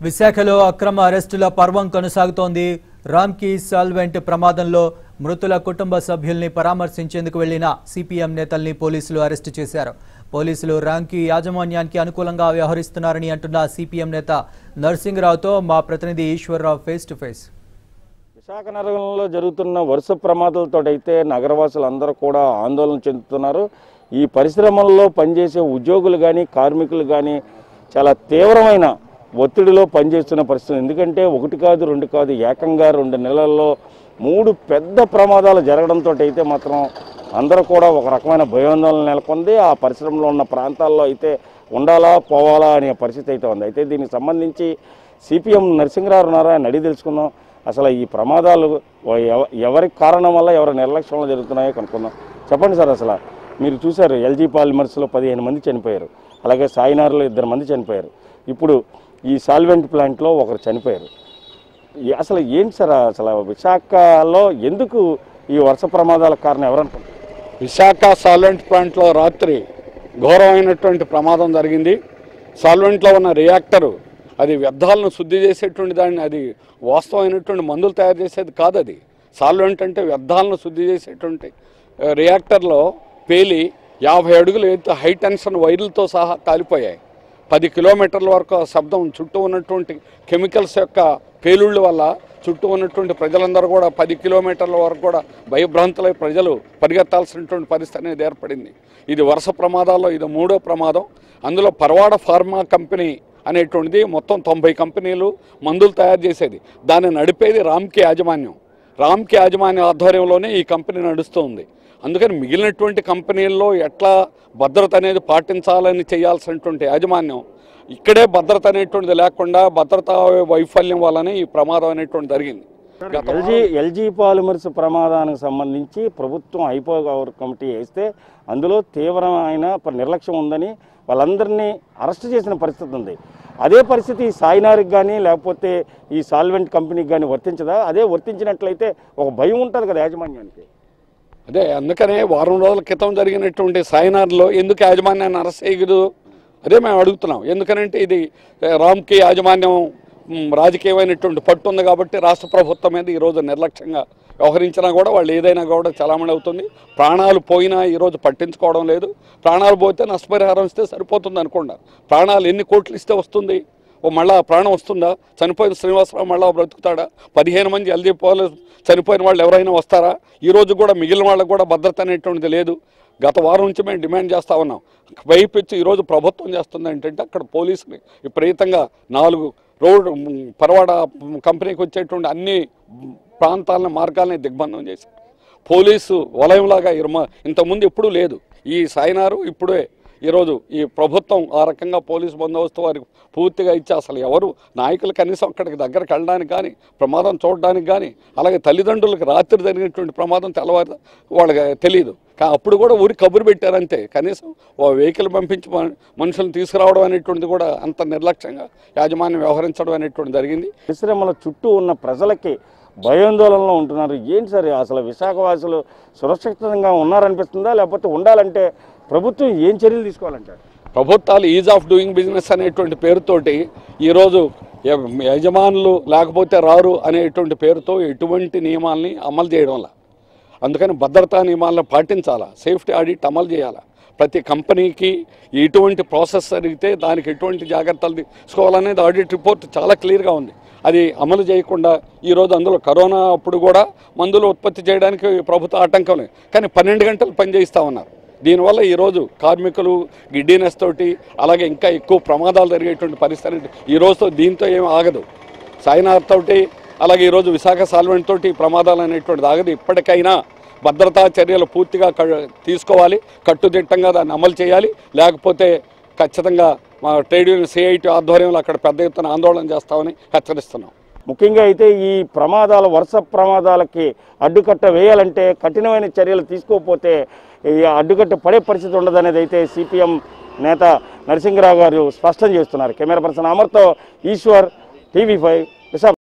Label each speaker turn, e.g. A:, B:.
A: విశాఖలో అక్రమ అరెస్టుల పర్వం కొనసాగుతోంది రామ్కీ సాల్వెంట్ ప్రమాదంలో మృతుల కుటుంబ సభ్యుల్ని పరామర్శించేందుకు వెళ్లిన సిపిఎం నేతల్ని పోలీసులు అరెస్టు చేశారు పోలీసులు రామ్కీ యాజమాన్యానికి అనుకూలంగా వ్యవహరిస్తున్నారని అంటున్న సిపిఎం నేత నర్సింగ్రావుతో మా ప్రతినిధి Eshwar Rao face to face
B: Visakha నగరంలో జరుగుతున్న వరుస ప్రమాదాలతో అయితే నగరవాసులు అందరూ కూడా ఆందోళన చెందుతున్నారు ఈ పరిశ్రమల్లో పనిచేసే ఉద్యోగులు కానీ కార్మికులు కానీ చాలా తీవ్రమైన ఒత్తిడిలో పనిచేస్తున్న పరిస్థితి ఎందుకంటే ఒకటి కాదు రెండు కాదు ఏకంగా రెండు నెలల్లో మూడు పెద్ద ప్రమాదాలు జరగడంతో అయితే మాత్రం అందరూ కూడా ఒక రకమైన భయాందోళన నెలకొంది ఆ పరిశ్రమలో ఉన్న ప్రాంతాల్లో అయితే ఉండాలా పోవాలా అనే పరిస్థితి అయితే ఉంది అయితే దీనికి సంబంధించి సిపిఎం నరసింహరావు ఉన్నారా అని అడిగి తెలుసుకుందాం అసలు ఈ ప్రమాదాలు ఎవ- ఎవరి కారణం వల్ల ఎవరి నిర్లక్ష్యం వల్ల జరుగుతున్నాయో కనుక్కుందాం చెప్పండి సార్ అసలు మీరు చూశారు ఎల్జీ పాలిమర్స్లో పదిహేను మంది చనిపోయారు అలాగే సాయినార్లో ఇద్దరు మంది చనిపోయారు ఇప్పుడు ఈ సాల్వెంట్ ప్లాంట్లో ఒకరు చనిపోయారు ఈ- అసలు ఏంటి సార్ అసలు విశాఖలో ఎందుకు ఈ వర్ష ప్రమాదాల కారణం ఎవరనుకుంటారు
C: విశాఖ సాల్వెంట్ ప్లాంట్లో రాత్రి ఘోరమైనటువంటి ప్రమాదం జరిగింది సాల్వెంట్లో ఉన్న రియాక్టరు అది వ్యర్థాలను శుద్ధి చేసేటువంటి దాన్ని అది వాస్తవమైనటువంటి మందులు తయారు చేసేది కాదు అది సాల్వెంట్ అంటే వ్యర్థాలను శుద్ధి చేసేటువంటి ఆ, రియాక్టర్లో పేలి యాభై అడుగులు ఎత్తు హై టెన్షన్ వైర్లతో సహా కాలిపోయాయి పది కిలోమీటర్ల వరకు ఆ శబ్దం చుట్టూ ఉన్నటువంటి కెమికల్స్ యొక్క పేలుళ్ళ వల్ల చుట్టూ ఉన్నటువంటి ప్రజలందరూ కూడా పది కిలోమీటర్ల వరకు కూడా భయభ్రాంతులై ప్రజలు పరిగెత్తాల్సినటువంటి పరిస్థితి అనేది ఏర్పడింది ఇది వరుస ప్రమాదాల్లో ఇది మూడో ప్రమాదం అందులో పరవాడ ఫార్మా కంపెనీ అనేటువంటిది మొత్తం తొంభై కంపెనీలు మందులు తయారు చేసేది దాన్ని నడిపేది రామ్కి యాజమాన్యం రామ్కి యాజమాన్య ఆధ్వర్యంలోనే ఈ కంపెనీ నడుస్తుంది అందుకని మిగిలినటువంటి కంపెనీల్లో ఎట్లా భద్రత అనేది పాటించాలని చేయాల్సినటువంటి యాజమాన్యం ఇక్కడే భద్రత అనేటువంటిది లేకుండా భద్రతా వైఫల్యం వల్లనే ఈ ప్రమాదం అనేటువంటి జరిగింది గత
B: ఎల్జీ ఎల్జీ పాలిమర్స్ ప్రమాదానికి సంబంధించి ప్రభుత్వం ఐపో కమిటీ వేస్తే అందులో తీవ్రమైన ప- నిర్లక్ష్యం ఉందని వాళ్ళందరినీ అరెస్ట్ చేసిన పరిస్థితి ఉంది అదే పరిస్థితి ఈ సాయినారికి కానీ లేకపోతే ఈ సాల్వెంట్ కంపెనీకి కానీ వర్తించదా అదే వర్తించినట్లయితే ఒక భయం ఉంటుంది కదా యాజమాన్యానికి
C: అదే అందుకనే వారం రోజుల క్రితం జరిగినటువంటి సాయినార్లో ఎందుకు యాజమాన్యాన్ని అరెస్ట్ చేయగదు అదే మేము అడుగుతున్నాం ఎందుకనంటే ఇది ఏ, రామ్కి యాజమాన్యం మ్, రాజకీయమైనటువంటి పట్టు ఉంది కాబట్టి రాష్ట్ర ప్రభుత్వం మీద ఈరోజు నిర్లక్ష్యంగా వ్యవహరించినా కూడా వాళ్ళు ఏదైనా కూడా చలామణి అవుతుంది ప్రాణాలు పోయినా ఈరోజు పట్టించుకోవడం లేదు ప్రాణాలు పోతే నష్టపరిహారం ఇస్తే సరిపోతుంది అనుకున్నారు ప్రాణాలు ఎన్ని కోట్లు ఇస్తే వస్తుంది ఓ మళ్ళా ప్రాణం వస్తుందా చనిపోయిన శ్రీనివాసరావు మళ్ళా బ్రతుకుతాడా పదిహేను మంది ఎల్జీ పోలీసు చనిపోయిన వాళ్ళు ఎవరైనా వస్తారా ఈ రోజు కూడా మిగిలిన వాళ్ళకు కూడా భద్రత అనేటువంటిది లేదు గత వారం నుంచి మేము డిమాండ్ చేస్తా ఉన్నాం పైపెచ్చు ఈరోజు ప్రభుత్వం చేస్తుంది ఏంటంటే అక్కడ పోలీసుని విపరీతంగా నాలుగు రోడ్ మ్, పరవాడ మ్, కంపెనీకి వచ్చేటువంటి అన్ని మ్, ప్రాంతాలని మార్గాల్ని దిగ్బంధం చేశారు పోలీసు వలయంలాగా ఇరుమ ఇంతకుముందు ఎప్పుడూ లేదు ఈ సాయినారు ఇప్పుడే ఈరోజు ఈ ప్రభుత్వం ఆ రకంగా పోలీసు బందోబస్తు వారికి పూర్తిగా ఇచ్చి అసలు ఎవరు నాయకులు కనీసం అక్కడికి దగ్గరికి వెళ్ళడానికి కానీ ప్రమాదం చూడడానికి కానీ అలాగే తల్లిదండ్రులకు రాత్రి జరిగినటువంటి ప్రమాదం తెల్లవారు వాళ్ళకి తెలియదు కా అప్పుడు కూడా ఊరికి కబురు పెట్టారంతే కనీసం ఓ వెహికల్ పంపించి మన- మనుషులను తీసుకురావడం అనేటువంటిది కూడా అంత నిర్లక్ష్యంగా యాజమాన్యం వ్యవహరించడం అనేటువంటి జరిగింది
B: పరిశ్రమల చుట్టూ ఉన్న ప్రజలకి భయాందోళనలో ఉంటున్నారు ఏంటి సార్ అసలు విశాఖవాసులు సురక్షితంగా ఉన్నారనిపిస్తుందా లేకపోతే ఉండాలంటే ప్రభుత్వం ఏం చర్యలు తీసుకోవాలంటారు
C: ప్రభుత్వాలు ఈజ్ ఆఫ్ డూయింగ్ బిజినెస్ అనేటువంటి పేరుతోటి ఈరోజు య- యజమానులు లేకపోతే రారు అనేటువంటి పేరుతో ఎటువంటి నియమాల్ని అమలు చేయడం వల్ల అందుకని భద్రతా నియమాలను పాటించాలా సేఫ్టీ ఆడిట్ అమలు చేయాలా ప్రతి కంపెనీకి ఎటువంటి ప్రాసెస్ జరిగితే దానికి ఎటువంటి జాగ్రత్తలు తీసుకోవాలనేది ఆడిట్ రిపోర్ట్ చాలా క్లియర్గా ఉంది అది అమలు చేయకుండా ఈరోజు అందులో కరోనా అప్పుడు కూడా మందులు ఉత్పత్తి చేయడానికి ప్రభుత్వ ఆటంకం లేదు కానీ పన్నెండు గంటలు పనిచేయిస్తూ ఉన్నారు దీనివల్ల ఈరోజు కార్మికులు గిడ్డీనెస్ తోటి అలాగే ఇంకా ఎక్కువ ప్రమాదాలు జరిగేటువంటి పరిస్థితి ఈ రోజుతో దీంతో ఏం ఆగదు సాయినాథ్ తోటి అలాగే ఈరోజు విశాఖ సాల్వెంట్ తోటి ప్రమాదాలు అనేటువంటిది ఆగదు ఇప్పటికైనా భద్రతా చర్యలు పూర్తిగా క- తీసుకోవాలి కట్టుదిట్టంగా దాన్ని అమలు చేయాలి లేకపోతే ఖచ్చితంగా మా ట్రేడ్ యూనియన్ సిఐటి ఆధ్వర్యంలో అక్కడ పెద్ద ఎత్తున ఆందోళన చేస్తామని హెచ్చరిస్తున్నాం
B: ముఖ్యంగా అయితే ఈ ప్రమాదాల వరుస ప్రమాదాలకి అడ్డుకట్ట వేయాలంటే కఠినమైన చర్యలు తీసుకోకపోతే ఈ అడ్డుకట్ట పడే పరిస్థితి ఉండదనేది అయితే సిపిఎం నేత నరసింహరావు గారు స్పష్టం చేస్తున్నారు కెమెరా పర్సన్ అమర్తో ఈశ్వర్ టీవీ ఫైవ్ విశాఖ